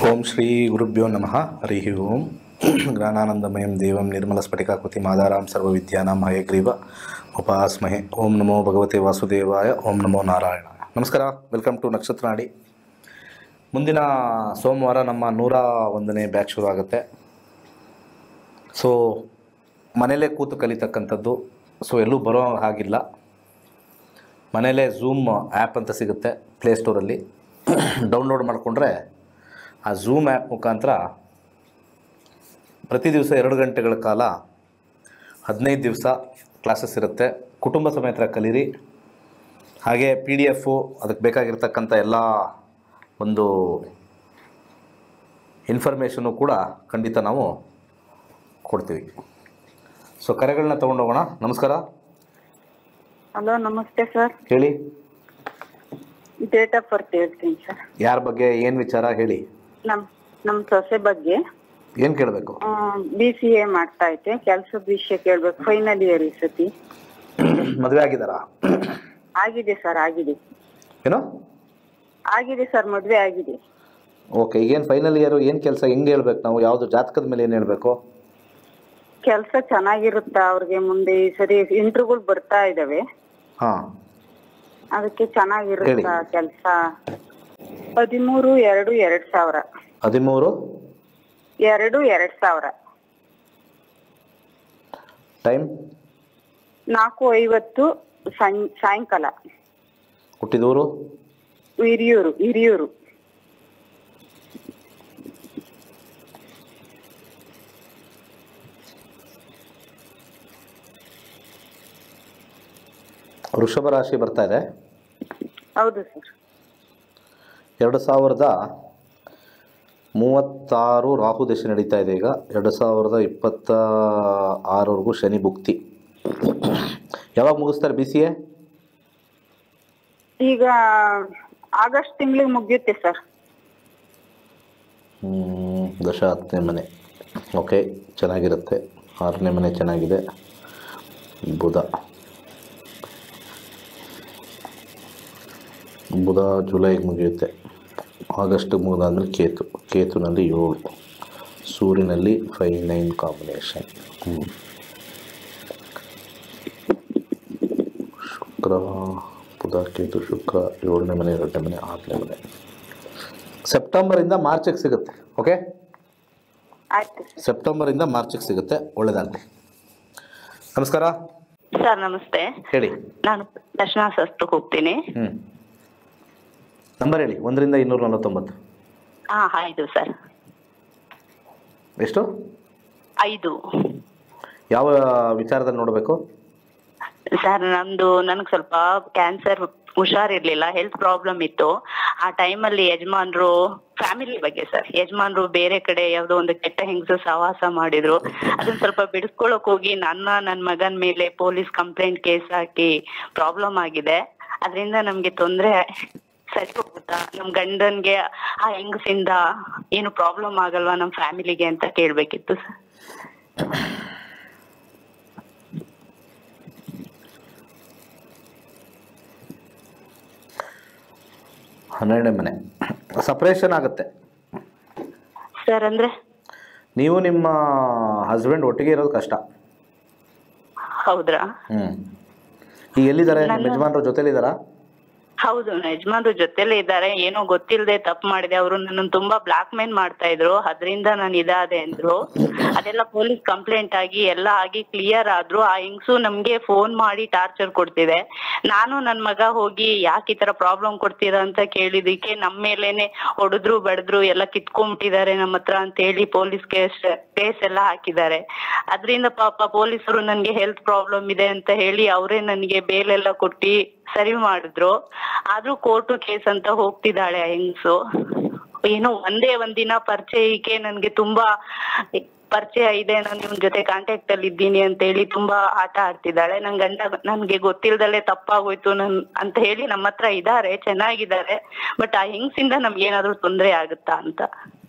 ಓಂ ಶ್ರೀ ಗುರುಭ್ಯೋ ನಮಃ ಹರಿ ಓಂ ಜ್ಞಾನಾನಂದಮಯಂ ದೇವಂ ನಿರ್ಮಲಸ್ಫಟಿಕಾಕೃತಿ ಮಾದಾರಾಂ ಸರ್ವವಿದ್ಯಾನಾಂ ಹಯಗ್ರೀವ ಉಪಾಸ್ಮಹೆ ಓಂ ನಮೋ ಭಗವತೆ ವಾಸುದೇವಾಯ ಓಂ ನಮೋ ನಾರಾಯಣ ನಮಸ್ಕಾರ ವೆಲ್ಕಮ್ ಟು ನಕ್ಷತ್ರ ನಾಡಿ ಮುಂದಿನ ಸೋಮವಾರ ನಮ್ಮ ನೂರ ಒಂದನೇ ಬ್ಯಾಚ್ ಶುರು ಆಗುತ್ತೆ ಸೊ ಮನೇಲೇ ಕೂತು ಕಲಿತಕ್ಕಂಥದ್ದು ಸೊ ಎಲ್ಲೂ ಬರೋ ಹಾಗಿಲ್ಲ ಮನೇಲೇ ಝೂಮ್ ಆ್ಯಪ್ ಅಂತ ಸಿಗುತ್ತೆ ಪ್ಲೇಸ್ಟೋರಲ್ಲಿ ಡೌನ್ಲೋಡ್ ಮಾಡಿಕೊಂಡ್ರೆ ಆ ಝೂಮ್ ಆ್ಯಪ್ ಮುಖಾಂತರ ಪ್ರತಿ ದಿವಸ ಎರಡು ಗಂಟೆಗಳ ಕಾಲ ಹದಿನೈದು ದಿವಸ ಕ್ಲಾಸಸ್ ಇರುತ್ತೆ ಕುಟುಂಬ ಸಮೇತ ಕಲೀರಿ ಹಾಗೆ ಪಿ ಡಿ ಎಫು ಅದಕ್ಕೆ ಬೇಕಾಗಿರ್ತಕ್ಕಂಥ ಎಲ್ಲ ಒಂದು ಇನ್ಫಾರ್ಮೇಷನು ಕೂಡ ಖಂಡಿತ ನಾವು ಕೊಡ್ತೀವಿ ಸೊ ಕರೆಗಳನ್ನ ತೊಗೊಂಡೋಗೋಣ ನಮಸ್ಕಾರ ಹಲೋ ನಮಸ್ತೆ ಸರ್ ಹೇಳಿ ಡೇಟ್ ಆಫ್ ಬರ್ತ್ ಹೇಳ್ತೀನಿ ಸರ್ ಯಾರ ಬಗ್ಗೆ ಏನು ವಿಚಾರ ಹೇಳಿ ನಮ್ ನಮ್ಮ ಸೊಸೆ ಬಗ್ಗೆ ಏನು ಕೇಳಬೇಕು ಬಿ ಸಿ ಎ ಮಾಡ್ತಾ ಐತೆ ಕೆಲ್ಸದ ವಿಷಯ ಕೇಳ್ಬೇಕು ಫೈನಲ್ ಇಯರ್ ಈ ಸತಿ ಮದುವೆ ಆಗಿದ್ದಾರಾ ಆಗಿದೆ ಸರ್ ಆಗಿದೆ ಏನು ಆಗಿದೆ ಸರ್ ಮದ್ವೆ ಆಗಿದೆ ಓಕೆ ಈಗೇನು ಫೈನಲ್ ಇಯರು ಏನು ಕೆಲಸ ಹೆಂಗೆ ಹೇಳ್ಬೇಕು ನಾವು ಯಾವುದು ಜಾತಕದ ಮೇಲೆ ಏನು ಹೇಳಬೇಕು ಕೆಲಸ ಚೆನ್ನಾಗಿರುತ್ತಾ ಅವ್ರಿಗೆ ಮುಂದೆ ಈ ಸರಿ ಇಂಟರ್ವ್ಯೂಗಳು ಬರ್ತಾ ಇದಾವೆ ಹಾಂ ಅದಕ್ಕೆ ಚೆನ್ನಾಗಿರುತ್ತಾ ಕೆಲಸ ಹದಿಮೂರು ಎರಡು ಎರಡ್ ಸಾವಿರ ಹದಿಮೂರು ಎರಡು ಎರಡ್ ಸಾವಿರ ಟೈಮ್ ನಾಲ್ಕು ಐವತ್ತು ಸಾಯಂ- ಸಾಯಂಕಾಲ ಹುಟ್ಟಿದೂರು ಹಿರಿಯೂರು ಹಿರಿಯೂರು ವೃಷಭ ರಾಶಿ ಬರ್ತಾ ಇದೆ ಹೌದು ಸರ್ ಎರಡು ಸಾವಿರದ ಮೂವತ್ತಾರು ರಾಹು ದಶೆ ನಡೀತಾ ಇದೆ ಈಗ ಎರಡು ಸಾವಿರದ ಇಪ್ಪತ್ತ ಆರವರೆಗೂ ಶನಿ ಭುಕ್ತಿ ಯಾವಾಗ ಮುಗಿಸ್ತಾರೆ ಬಿ ಸಿ ಎ ಈಗ ಆಗಸ್ಟ್ ತಿಂಗಳಿಗೆ ಮುಗಿಯುತ್ತೆ ಸರ್ ದಶ ಹತ್ತನೇ ಮನೆ ಓಕೆ ಚೆನ್ನಾಗಿರುತ್ತೆ ಆರನೇ ಮನೆ ಚೆನ್ನಾಗಿದೆ ಬುಧ ಬುಧ ಜುಲೈಗೆ ಮುಗಿಯುತ್ತೆ ಆಗಸ್ಟಿಗೆ ಮುಗಿದಾದ್ಮೇಲೆ ಕೇತು ಕೇತುನಲ್ಲಿ ಏಳು ಸೂರ್ಯನಲ್ಲಿ five nine combination Shukra Budha Ketu Shukra ಏಳನೇ ಮನೆ ಎರಡನೇ ಮನೆ ಆರನೇ ಮನೆ ಸೆಪ್ಟೆಂಬರಿಂದ ಮಾರ್ಚಿಗೆ ಸಿಗುತ್ತೆ ಓಕೆ ಆಯ್ತು ಸರ್ ಸೆಪ್ಟೆಂಬರಿಂದ ಮಾರ್ಚಿಗೆ ಸಿಗುತ್ತೆ ಒಳ್ಳೆಯದಾಗಲಿ ನಮಸ್ಕಾರ ಸರ್ ನಮಸ್ತೆ ಹೇಳಿ ನಾನು ದರ್ಶನ ಶಾಸ್ತ್ರಕ್ಕೆ ಹೋಗ್ತೀನಿ ಹ್ಞೂ ನಂಬರ್ ಹೇಳಿ ಒಂದರಿಂದ ಇನ್ನೂರ ನಲವತ್ತೊಂಬತ್ತು ಹಾ ಆಯ್ತು ಸರ್ ಎಷ್ಟು ಐದು ಯಾವ ವಿಚಾರದಲ್ಲಿ ನೋಡಬೇಕು ಸರ್ ನಂದು ನನಗೆ ಸ್ವಲ್ಪ ಕ್ಯಾನ್ಸರ್ ಹುಷಾರಿರ್ಲಿಲ್ಲ ಹೆಲ್ತ್ ಪ್ರಾಬ್ಲಮ್ ಇತ್ತು ಆ ಟೈಮಲ್ಲಿ ಯಜಮಾನ್ರು ಫ್ಯಾಮಿಲಿ ಬಗ್ಗೆ ಸರ್ ಯಜಮಾನ್ರು ಬೇರೆ ಕಡೆ ಯಾವ್ದೋ ಒಂದು ಕೆಟ್ಟ ಹೆಂಗಸು ಸಹವಾಸ ಮಾಡಿದ್ರು ಅದನ್ನ ಸ್ವಲ್ಪ ಬಿಡಿಸ್ಕೊಳಕ್ ಹೋಗಿ ನನ್ನ ನನ್ನ ಮಗನ ಮೇಲೆ ಪೊಲೀಸ್ ಕಂಪ್ಲೇಂಟ್ ಕೇಸ್ ಹಾಕಿ ಪ್ರಾಬ್ಲಮ್ ಆಗಿದೆ ಅದರಿಂದ ನಮ್ಗೆ ತೊಂದ್ರೆ ಸರಿ ಹೋಗುತ್ತಾ ನಮ್ ಗಂಡನ್ಗೆ ಆ ಹೆಂಗಸಿಂದ ಏನು ಪ್ರಾಬ್ಲಮ್ ಆಗಲ್ವಾ ನಮ್ ಫ್ಯಾಮಿಲಿಗೆ ಅಂತ ಕೇಳ್ಬೇಕಿತ್ತು ಸರ್ ಹನ್ನೆರಡನೇ ಮನೆ ಸಪ್ರೇಷನ್ ಆಗುತ್ತೆ ಸರ್ ಅಂದ್ರೆ ನೀವು ನಿಮ್ಮ ಹಸ್ಬೆಂಡ್ ಒಟ್ಟಿಗೆ ಇರೋದು ಕಷ್ಟ ಹೌದ್ರಾ ಹ್ಞೂ ಈಗ ಎಲ್ಲಿದ್ದಾರೆ ನಿಮ್ಮ ಯಜಮಾನ್ರ ಜೊತೆಲಿದ್ದಾರಾ ಹೌದು ನನ್ನ ಯಜಮಾನ್ರು ಜೊತೆಲೇ ಇದ್ದಾರೆ ಏನೋ ಗೊತ್ತಿಲ್ಲದೆ ತಪ್ಪು ಮಾಡಿದೆ ಅವರು ನನ್ನನ್ನು ತುಂಬಾ ಬ್ಲಾಕ್ ಮೇಲ್ ಮಾಡ್ತಾ ಇದ್ರು ಅದರಿಂದ ನಾನು ಇದಾದೆ ಅಂದ್ರು ಅದೆಲ್ಲ ಪೊಲೀಸ್ ಕಂಪ್ಲೇಂಟ್ ಆಗಿ ಎಲ್ಲ ಆಗಿ ಕ್ಲಿಯರ್ ಆದ್ರು ಆ ಹೆಂಗ್ಸು ನಮ್ಗೆ ಫೋನ್ ಮಾಡಿ ಟಾರ್ಚರ್ ಕೊಡ್ತಿದೆ ನಾನು ನನ್ ಮಗ ಹೋಗಿ ಯಾಕೆ ಈ ತರ ಪ್ರಾಬ್ಲಮ್ ಕೊಡ್ತೀರಾ ಅಂತ ಕೇಳಿದಕ್ಕೆ ನಮ್ಮ ಮೇಲೇನೆ ಹೊಡೆದ್ರು ಬಡದ್ರು ಎಲ್ಲ ಕಿತ್ಕೊಂಡ್ಬಿಟ್ಟಿದ್ದಾರೆ ನಮ್ಮ ಹತ್ರ ಅಂತ ಹೇಳಿ ಪೊಲೀಸ್ ಕೇಸ್ ಕೇಸ್ ಎಲ್ಲ ಹಾಕಿದ್ದಾರೆ ಅದರಿಂದ ಪಾಪ ಪೊಲೀಸರು ನನ್ಗೆ ಹೆಲ್ತ್ ಪ್ರಾಬ್ಲಮ್ ಇದೆ ಅಂತ ಹೇಳಿ ಅವರೇ ನನಗೆ ಬೇಲೆಲ್ಲ ಕೊಟ್ಟಿ ಸರಿ ಮಾಡಿದ್ರು ಆದ್ರೂ ಕೋರ್ಟು ಕೇಸ್ ಅಂತ ಹೋಗ್ತಿದ್ದಾಳೆ ಆ ಹೆಂಗ್ಸು ಏನೋ ಒಂದೇ ಒಂದಿನ ಪರಿಚಯಕ್ಕೆ ನನ್ಗೆ ತುಂಬಾ ಪರಿಚಯ ಇದೆ ನಾನು ಇವ್ನ ಜೊತೆ ಕಾಂಟ್ಯಾಕ್ಟ್ ಅಲ್ಲಿ ಇದ್ದೀನಿ ಅಂತ ಹೇಳಿ ತುಂಬಾ ಆಟ ಆಡ್ತಿದ್ದಾಳೆ ನನ್ ಗಂಡ ನನ್ಗೆ ಗೊತ್ತಿಲ್ದಲೆ ತಪ್ಪಾಗೋಯ್ತು ನನ್ ಅಂತ ಹೇಳಿ ನಮ್ಮ ಹತ್ರ ಇದಾರೆ ಚೆನ್ನಾಗಿದ್ದಾರೆ ಬಟ್ ಆ ಹೆಂಗ್ಸಿಂದ ನಮ್ಗೆ ಏನಾದ್ರೂ ತೊಂದ್ರೆ ಆಗುತ್ತಾ ಅಂತ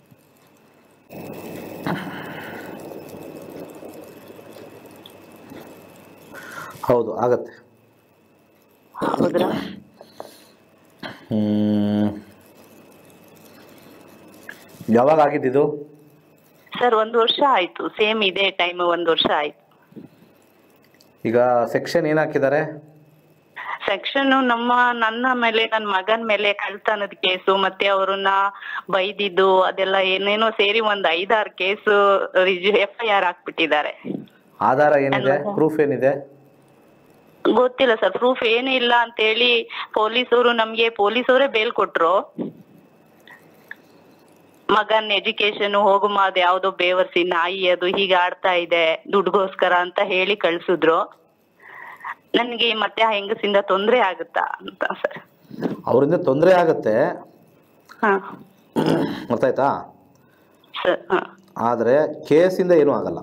ಹೌದು ಆಗತ್ತೆ ಹೌದ್ರಾ ಹ್ಮ್. ಯಾವಾಗ ಆಗಿದ್ದಿದ್ದು ಸರ್ ಒಂದು ವರ್ಷ ಆಯ್ತು ಸೇಮ್ ಇದೇ ಟೈಮ್ ಒಂದು ವರ್ಷ ಆಯ್ತು ಈಗ ಸೆಕ್ಷನ್ ಏನು ಹಾಕಿದ್ದಾರೆ ಸೆಕ್ಷನ್ ನಮ್ಮ ನನ್ನ ಮೇಲೆ ನನ್ನ ಮಗನ ಮೇಲೆ ಕಳ್ತನದ ಕೇಸು ಮತ್ತೆ ಅವ್ರನ್ನ ಬೈದಿದ್ದು ಅದೆಲ್ಲ ಏನೇನೋ ಸೇರಿ ಒಂದ್ ಐದಾರು ಕೇಸು ಎಫ್ ಐ ಆರ್ ಹಾಕ್ಬಿಟ್ಟಿದ್ದಾರೆ ಆಧಾರ ಏನಿದೆ ಪ್ರೂಫ್ ಏನಿದೆ ಗೊತ್ತಿಲ್ಲ ಸರ್ ಪ್ರೂಫ್ ಏನೂ ಇಲ್ಲ ಅಂತ ಹೇಳಿ ಪೊಲೀಸರು ನಮ್ಗೆ ಪೊಲೀಸವರೇ ಬೇಲ್ ಕೊಟ್ರು ಮಗನ್ ಎಜುಕೇಶನ್ ಹೋಗುಮ ಅದ್ ಯಾವ್ದೋ ಬೇವರ್ಸಿ ನಾಯಿ ಅದು ಹೀಗೆ ಆಡ್ತಾ ಇದೆ ದುಡ್ಗೋಸ್ಕರ ಅಂತ ಹೇಳಿ ಕಳ್ಸಿದ್ರು ನನ್ಗೆ ಮತ್ತೆ ಆ ಹೆಂಗಸಿಂದ ತೊಂದ್ರೆ ಆಗುತ್ತಾ ಅಂತ ಸರ್ ಅವರಿಂದ ತೊಂದರೆ ಆಗುತ್ತೆ ಹಾ ಗೊತ್ತಾಯ್ತಾ ಸರ್ ಹಾ ಆದರೆ ಕೇಸಿಂದ ಏನೂ ಆಗಲ್ಲ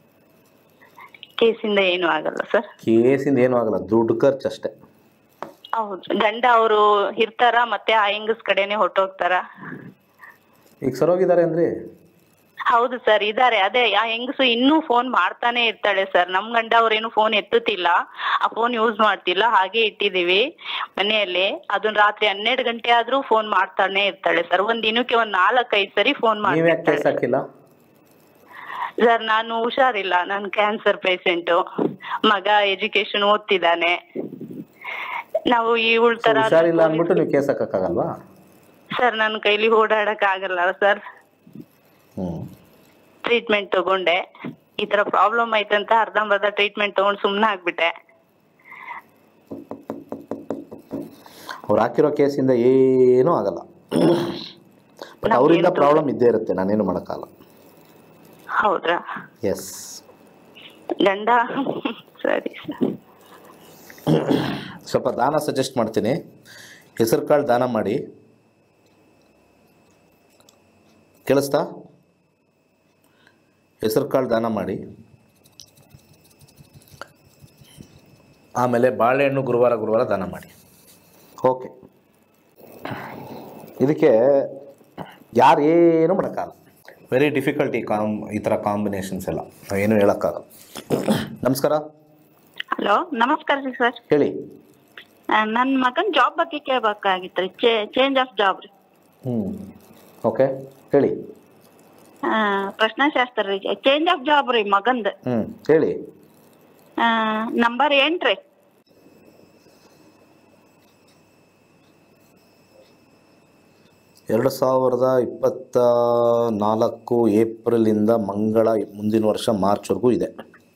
ಕೇಸಿಂದ ಏನು ಆಗಲ್ಲ ಸರ್ ಕೇಸಿಂದ ಏನೂ ಆಗಲ್ಲ ದುಡ್ಡು ಖರ್ಚು ಅಷ್ಟೇ ಹೌದು ಗಂಡ ಅವರು ಇರ್ತಾರ ಮತ್ತೆ ಆ ಹೆಂಗಸ್ ಕಡೆನೆ ಹೊಟ್ಟೋಗ್ತಾರ ಈಗ ಸರೋಗಿದ್ದಾರೆ ಅಂದ್ರಿ ಹೌದು ಸರ್ ಇದಾರೆ ಅದೇ ಆ ಹೆಂಗಸು ಇನ್ನೂ ಫೋನ್ ಮಾಡ್ತಾನೆ ಇರ್ತಾಳೆ ಸರ್ ನಮ್ ಗಂಡ ಅವ್ರೇನು ಫೋನ್ ಎತ್ತುತ್ತಿಲ್ಲ ಆ ಫೋನ್ ಯೂಸ್ ಮಾಡ್ತಿಲ್ಲ ಹಾಗೆ ಇಟ್ಟಿದೀವಿ ಮನೆಯಲ್ಲಿ ಅದನ್ನ ರಾತ್ರಿ ಹನ್ನೆರಡು ಗಂಟೆ ಆದ್ರೂ ಫೋನ್ ಮಾಡ್ತಾನೆ ಇರ್ತಾಳೆ ಸರ್ ಒಂದ್ ದಿನಕ್ಕೆ ಒಂದ್ ನಾಲ್ಕೈದು ಸರಿ ಫೋನ್ ನೀವು ಯಾಕೆ ಕೇಸ್ ಮಾಡ್ತಿರ್ತಾಳೆ ಹಾಕಿಲ್ಲ ಸರ್ ನಾನು ಹುಷಾರಿಲ್ಲ ನಾನು ಕ್ಯಾನ್ಸರ್ ಪೇಷಂಟ್ ಮಗ ಎಜುಕೇಶನ್ ಓದ್ತಿದ್ದಾನೆ ನಾವು ಈ So, ಉಳ್ತರ ಹುಷಾರಿಲ್ಲ ಅಂದ್ಬಿಟ್ಟು ನೀವು ಕೇಸ್ ಹಾಕಕ್ಕಾಗಲ್ವಾ ಸರ್ ನನ್ನ ಕೈಲಿ ಓಡಾಡಕ್ ಆಗಲ್ಲ ಸರ್ ಹ್ಞೂ ಟ್ರೀಟ್ಮೆಂಟ್ ತಗೊಂಡೆ ಈ ತರ ಪ್ರಾಬ್ಲಮ್ ಆಯ್ತಂತ ಅರ್ಧಂಬರ್ಧ ಟ್ರೀಟ್ಮೆಂಟ್ ತಗೊಂಡ್ ಸುಮ್ನೆ ಆಗ್ಬಿಟ್ಟೆ ಅವ್ರು ಹಾಕಿರೋ ಕೇಸಿಂದ ಏನೂ ಆಗಲ್ಲ ಬಟ್ ಅವರಿಂದ ಪ್ರಾಬ್ಲಮ್ ಇದ್ದೇ ಇರುತ್ತೆ ನಾನೇನು ಮಾಡೋಕ್ಕಾಗಲ್ಲ ಹೌದ್ರಾ ಎಸ್ ಗಂಡ ಸರಿ ಸರ್ ಸ್ವಲ್ಪ ದಾನ ಸಜೆಸ್ಟ್ ಮಾಡ್ತೀನಿ ಹೆಸರು ಕಾಳು ದಾನ ಮಾಡಿ ಕೇಳಿಸ್ತಾ ಹೆಸರು ಕಾಳು ದಾನ ಮಾಡಿ ಆಮೇಲೆ ಬಾಳೆಹಣ್ಣು ಗುರುವಾರ ಗುರುವಾರ ದಾನ ಮಾಡಿ ಓಕೆ ಇದಕ್ಕೆ ಯಾರು ಏನು ಮಾಡೋಕ್ಕಾಗಲ್ಲ ವೆರಿ ಡಿಫಿಕಲ್ಟಿ ಕಾಮ್ ಈ ಥರ ಕಾಂಬಿನೇಷನ್ಸ್ ಎಲ್ಲ ನಾವೇನು ಹೇಳೋಕ್ಕಾಗಲ್ಲ ನಮಸ್ಕಾರ ಹಲೋ ನಮಸ್ಕಾರ ರೀ ಸರ್ ಹೇಳಿ ನನ್ನ ಮಗನ್ ಜಾಬ್ ಬಗ್ಗೆ ಕೇಳ್ಬೇಕಾಗಿತ್ತು ರೀ ಚೇಂಜ್ ಆಫ್ ಜಾಬ್ ರೀ ಹ್ಞೂ ಓಕೆ ಹೇಳಿ ಪ್ರಶ್ನಾಶಾಸ್ತ್ರ ರೀ ಚೇಂಜ್ ಆಫ್ ಜಾಬ್ ರೀ ಮಗಂದ್ ಹ್ಞೂ ಹೇಳಿ ನಂಬರ್ ಎಂಟ್ರಿ ಎರಡು ಸಾವಿರದ ಇಪ್ಪತ್ತ ನಾಲ್ಕು ಏಪ್ರಿಲಿಂದ ಮಂಗಳ ಮುಂದಿನ ವರ್ಷ ಮಾರ್ಚ್ವರೆಗೂ ಇದೆ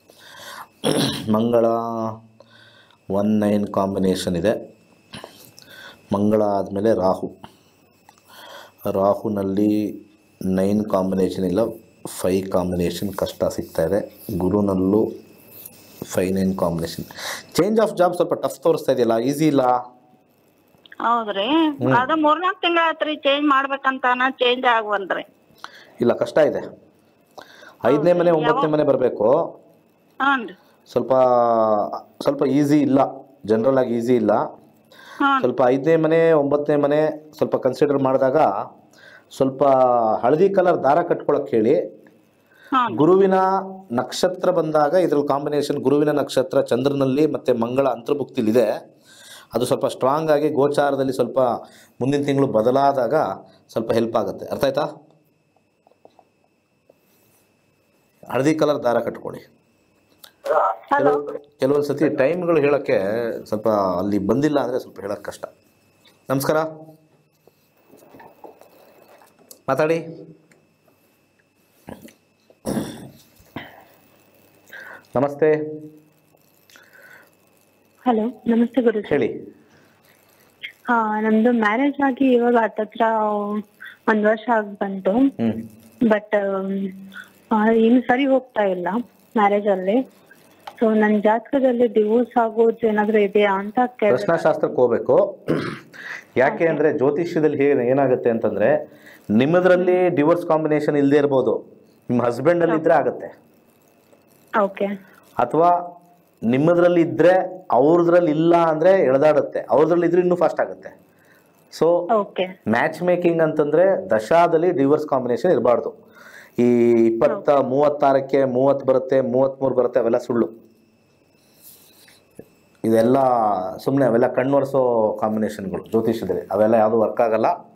ಮಂಗಳ ಒನ್ ನೈನ್ ಕಾಂಬಿನೇಷನ್ ಇದೆ ಮಂಗಳ ಆದಮೇಲೆ ರಾಹು ರಾಹುನಲ್ಲಿ ನೈನ್ ಕಾಂಬಿನೇಷನ್ ಇಲ್ಲ ಫೈ ಕಾಂಬಿನೇಷನ್ ಕಷ್ಟ ಸಿಗ್ತಾ ಇದೆ ಗುರುನಲ್ಲೂ five nine combination change of job ಸ್ವಲ್ಪ ಟಫ್ ತೋರಿಸ್ತಾ ಇದೆಯಲ್ಲ ಈಸಿ ಇಲ್ಲ ಹೌದ್ರಿ ಅದ ಮೂರ್ನಾಲ್ಕು ತಿಂಗಳ ಆತ್ರಿ ಚೇಂಜ್ ಮಾಡ್ಬೇಕಂತಾನ ಚೇಂಜ್ ಆಗುವಂತ್ರಿ ಇಲ್ಲ ಕಷ್ಟ ಇದೆ ಐದನೇ ಮನೆ ಒಂಬತ್ತನೇ ಮನೆ ಬರಬೇಕು ಹ್ಞೂ ಸ್ವಲ್ಪ ಸ್ವಲ್ಪ ಈಸಿ ಇಲ್ಲ ಜನರಲ್ ಆಗಿ ಈಸಿ ಇಲ್ಲ ಹ್ಞೂ ಸ್ವಲ್ಪ ಐದನೇ ಮನೆ ಒಂಬತ್ತನೇ ಮನೆ ಸ್ವಲ್ಪ ಕನ್ಸಿಡರ್ ಮಾಡಿದಾಗ ಸ್ವಲ್ಪ ಹಳದಿ ಕಲರ್ ದಾರ ಕಟ್ಕೊಳಕ್ಕೆ ಹೇಳಿ ಹ್ಞೂ ಗುರುವಿನ ನಕ್ಷತ್ರ ಬಂದಾಗ ಇದ್ರಲ್ಲಿ ಕಾಂಬಿನೇಷನ್ ಗುರುವಿನ ನಕ್ಷತ್ರ ಚಂದ್ರನಲ್ಲಿ ಮತ್ತು ಮಂಗಳ ಅಂತರ್ಭುಕ್ತಿಲಿದೆ ಅದು ಸ್ವಲ್ಪ ಸ್ಟ್ರಾಂಗ್ ಆಗಿ ಗೋಚಾರದಲ್ಲಿ ಸ್ವಲ್ಪ ಮುಂದಿನ ತಿಂಗಳು ಬದಲಾದಾಗ ಸ್ವಲ್ಪ ಹೆಲ್ಪ್ ಆಗುತ್ತೆ ಅರ್ಥ ಆಯ್ತಾ ಹಳದಿ ಕಲರ್ ದಾರ ಕಟ್ಕೊಳ್ಳಿ ಹಲೋ ಕೆಲವೊಂದು ಸತಿ ಟೈಮ್ಗಳು ಹೇಳೋಕ್ಕೆ ಸ್ವಲ್ಪ ಅಲ್ಲಿ ಬಂದಿಲ್ಲ ಅಂದರೆ ಸ್ವಲ್ಪ ಹೇಳೋಕ್ಕೆ ಕಷ್ಟ ನಮಸ್ಕಾರ ಮಾತಾಡಿ ನಮಸ್ತೆ ಹಲೋ ನಮಸ್ತೆ ಗುರು ಹೇಳಿ ಹಾ ನಮ್ದು ಮ್ಯಾರೇಜ್ ಆಗಿ ಇವಾಗ ಹತ್ತತ್ರ ಒಂದ್ ವರ್ಷ ಆಗ್ ಬಂತು ಹ್ಞೂ ಬಟ್ ಏನು ಸರಿ ಹೋಗ್ತಾ ಇಲ್ಲ ಮ್ಯಾರೇಜ್ ಅಲ್ಲಿ ಸೊ ನನ್ ಜಾತಕದಲ್ಲಿ ಡಿವೋರ್ಸ್ ಆಗೋದು ಏನಾದ್ರು ಇದೆಯಾ ಅಂತ ಕೇಳಿದ್ರೆ ಪ್ರಶ್ನಾಶಾಸ್ತ್ರಕ್ಕೆ ಹೋಗ್ಬೇಕು ಯಾಕೆ ಅಂದರೆ ಜ್ಯೋತಿಷ್ಯದಲ್ಲಿ ಹೇಗೆ ಏನಾಗುತ್ತೆ ಅಂತಂದರೆ ನಿಮ್ಮದ್ರಲ್ಲಿ ಡಿವೋರ್ಸ್ ಕಾಂಬಿನೇಷನ್ ಇಲ್ಲದೆ ಇರ್ಬೋದು ನಿಮ್ಮ ಹಸ್ಬೆಂಡಲ್ಲಿ ಇದ್ದರೆ ಆಗುತ್ತೆ ಓಕೆ ಅಥವಾ ನಿಮ್ಮದ್ರಲ್ಲಿ ಇದ್ದರೆ ಅವ್ರದ್ರಲ್ಲಿ ಇಲ್ಲ ಅಂದರೆ ಎಳೆದಾಡುತ್ತೆ ಅವ್ರದ್ರಲ್ಲಿ ಇದ್ರೆ ಇನ್ನೂ ಫಾಸ್ಟ್ ಆಗುತ್ತೆ ಸೊ ಓಕೆ ಮ್ಯಾಚ್ ಮೇಕಿಂಗ್ ಅಂತಂದರೆ ದಶಾದಲ್ಲಿ ಡಿವೋರ್ಸ್ ಕಾಂಬಿನೇಷನ್ ಇರಬಾರ್ದು ಈ ಇಪ್ಪತ್ತ ಮೂವತ್ತಾರಕ್ಕೆ ಮೂವತ್ತು ಬರುತ್ತೆ ಮೂವತ್ತ್ಮೂರು ಬರುತ್ತೆ ಅವೆಲ್ಲ ಸುಳ್ಳು ಇದೆಲ್ಲ ಸುಮ್ಮನೆ ಅವೆಲ್ಲ ಕಣ್ಣೊರೆಸೋ ಕಾಂಬಿನೇಷನ್ಗಳು ಜ್ಯೋತಿಷ್ಯದಲ್ಲಿ ಅವೆಲ್ಲ ಯಾವುದು ವರ್ಕ್ ಆಗಲ್ಲ